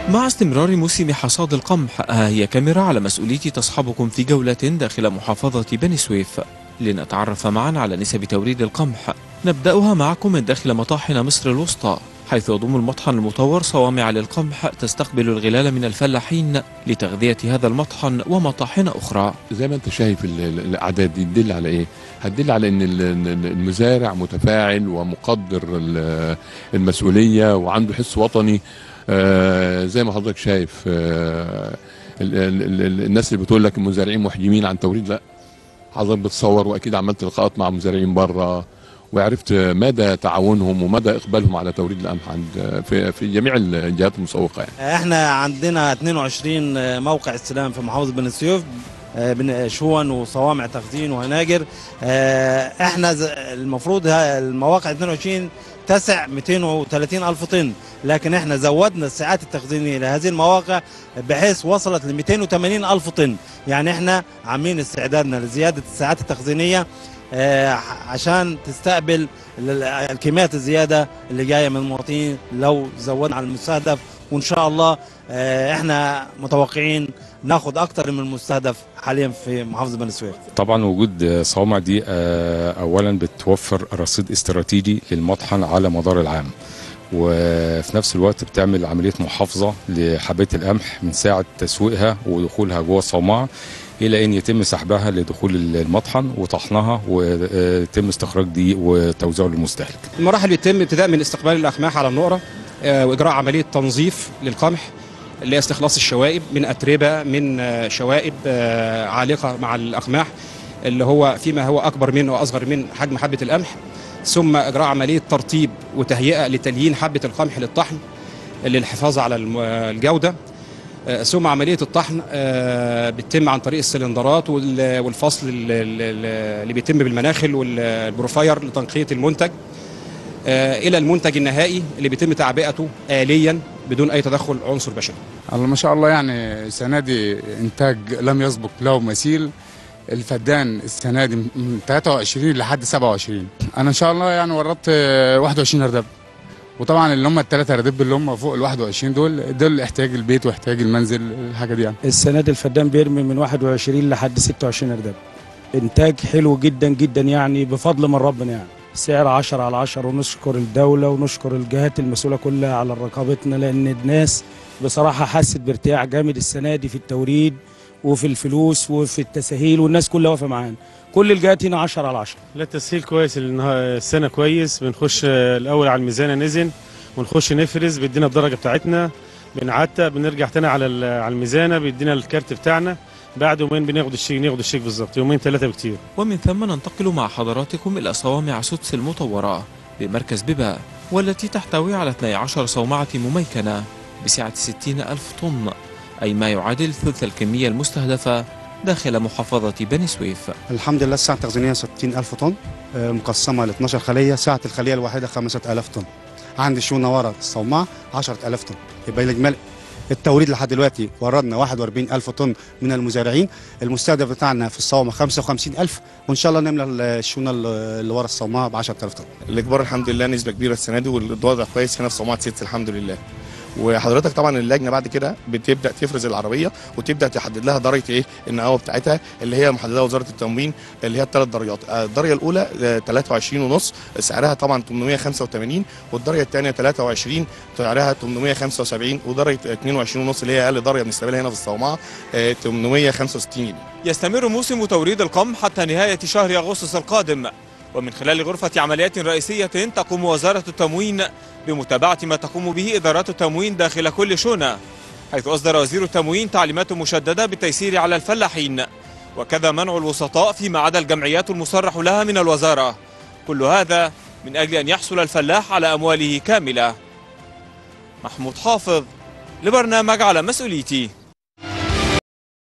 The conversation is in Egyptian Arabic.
مع استمرار موسم حصاد القمح ها هي كاميرا على مسؤوليتي تصحبكم في جولة داخل محافظة بني سويف لنتعرف معا على نسب توريد القمح نبدأها معكم من داخل مطاحن مصر الوسطى حيث يضم المطحن المطور صوامع للقمح تستقبل الغلال من الفلاحين لتغذية هذا المطحن ومطاحن أخرى زي ما انت شايف ال- ال- الاعداد دي تدل على ايه هتدل على ان ال- ال- المزارع متفاعل ومقدر ال- المسؤوليه وعنده حس وطني آه، زي ما حضرتك شايف آه، ال- ال- ال- الناس اللي بتقول لك المزارعين محجمين عن توريد لا حضرتك بتصور واكيد عملت لقاءات مع مزارعين بره وعرفت مدى تعاونهم ومدى اقبالهم على توريد القمح عند في في جميع الجهات المسوقه يعني. احنا عندنا 22 موقع استلام في محافظه بني سويف آه، بن- شون وصوامع تخزين وهناجر آه، احنا ز- المفروض ها- المواقع 22 تسع 230 الف طن لكن احنا زودنا الساعات التخزينيه لهذه المواقع بحيث وصلت ل 280 الف طن يعني احنا عاملين استعدادنا لزياده الساعات التخزينيه آه، عشان تستقبل ال- الكميات الزياده اللي جايه من المواطنين لو زودنا على المستهدف وان شاء الله آه، احنا متوقعين ناخد اكتر من المستهدف حاليا في محافظه بني سويف طبعا وجود صوامع دي آه، اولا بتوفر رصيد استراتيجي للمطحن على مدار العام وفي نفس الوقت بتعمل عمليه محافظه لحبات القمح من ساعه تسويقها ودخولها جوه الصومعه الى ان يتم سحبها لدخول المطحن وطحنها ويتم استخراج دي وتوزيعه للمستهلك المراحل بتتم ابتداء من استقبال الاقماح على النقره آه، واجراء عمليه تنظيف للقمح اللي هي استخلاص الشوائب من اتربه من آه، شوائب آه، عالقه مع الاقماح اللي هو فيما هو اكبر منه واصغر من حجم حبه القمح ثم اجراء عمليه ترطيب وتهيئه لتليين حبه القمح للطحن للحفاظ على الم- الجوده آه، ثم عمليه الطحن آه، بتتم عن طريق السلندرات وال- والفصل ال- ال- اللي بيتم بالمناخل والبروفاير لتنقيه المنتج آه، الى المنتج النهائي اللي بيتم تعبئته آليا بدون اي تدخل عنصر بشري الله ما شاء الله يعني السنه دي انتاج لم يسبق له مثيل الفدان السنه دي من 23 لحد 27 انا ان شاء الله يعني ورطت آه، 21 اردب وطبعا اللي هم الثلاثه اردب اللي هم فوق ال 21 دول دول احتياج البيت واحتياج المنزل الحاجه دي يعني السنه دي الفدان بيرمي من 21 لحد 26 ارداب انتاج حلو جدا جدا يعني بفضل من ربنا يعني سعر 10 على 10 ونشكر الدوله ونشكر الجهات المسؤوله كلها على رقابتنا لان الناس بصراحه حست بارتياح جامد السنه دي في التوريد وفي الفلوس وفي التسهيل والناس كلها واقفه معانا كل الجهات هنا 10 على 10 لا التسهيل كويس النها- السنه كويس بنخش آه، الاول على الميزانه نزل ونخش نفرز بيدينا الدرجه بتاعتنا بنعتق بنرجع تاني على ال- على الميزانه بيدينا الكارت بتاعنا بعد يومين بناخد الشيك ناخد الشيك بالظبط يومين ثلاثه بكتير ومن ثم ننتقل مع حضراتكم إلى صوامع سدس المطورة بمركز ببا والتي تحتوي على 12 صومعة مميكنة بسعة 60 ألف طن أي ما يعادل ثلث الكمية المستهدفة داخل محافظة بني سويف الحمد لله الساعة التخزينية 60 ألف طن آه، مقسمة ل 12 خلية ساعة الخلية الواحدة 5000 طن عندي شونة ورا الصومعة 10000 طن يبقى الإجمالي التوريد لحد دلوقتي وردنا 41 ألف طن من المزارعين المستهدف بتاعنا في الصومعة 55 ألف وإن شاء الله نملى الشونة اللي ورا الصومعة ب 10000 طن الاجبار الحمد لله نسبه كبيره السنه دي والوضع كويس هنا في صومعه سيتس الحمد لله وحضرتك طبعا اللجنه بعد كده بتبدا تفرز العربيه وتبدا تحدد لها درجه ايه النقاوه بتاعتها اللي هي محددها وزاره التموين اللي هي الثلاث درجات آه، الدرجه الاولى آه، 23 ونص سعرها طبعا 885 والدرجه الثانيه 23 سعرها 875 ودرجه 22 ونص اللي هي اقل درجه بنستقبلها هنا في الصومعه آه، 865 جنيه يستمر موسم توريد القمح حتى نهاية شهر أغسطس القادم ومن خلال غرفة عمليات رئيسية تقوم وزارة التموين بمتابعة ما تقوم به إدارات التموين داخل كل شونة حيث أصدر وزير التموين تعليمات مشددة بالتيسير على الفلاحين وكذا منع الوسطاء فيما عدا الجمعيات المصرح لها من الوزارة كل هذا من أجل أن يحصل الفلاح على أمواله كاملة محمود حافظ لبرنامج على مسؤوليتي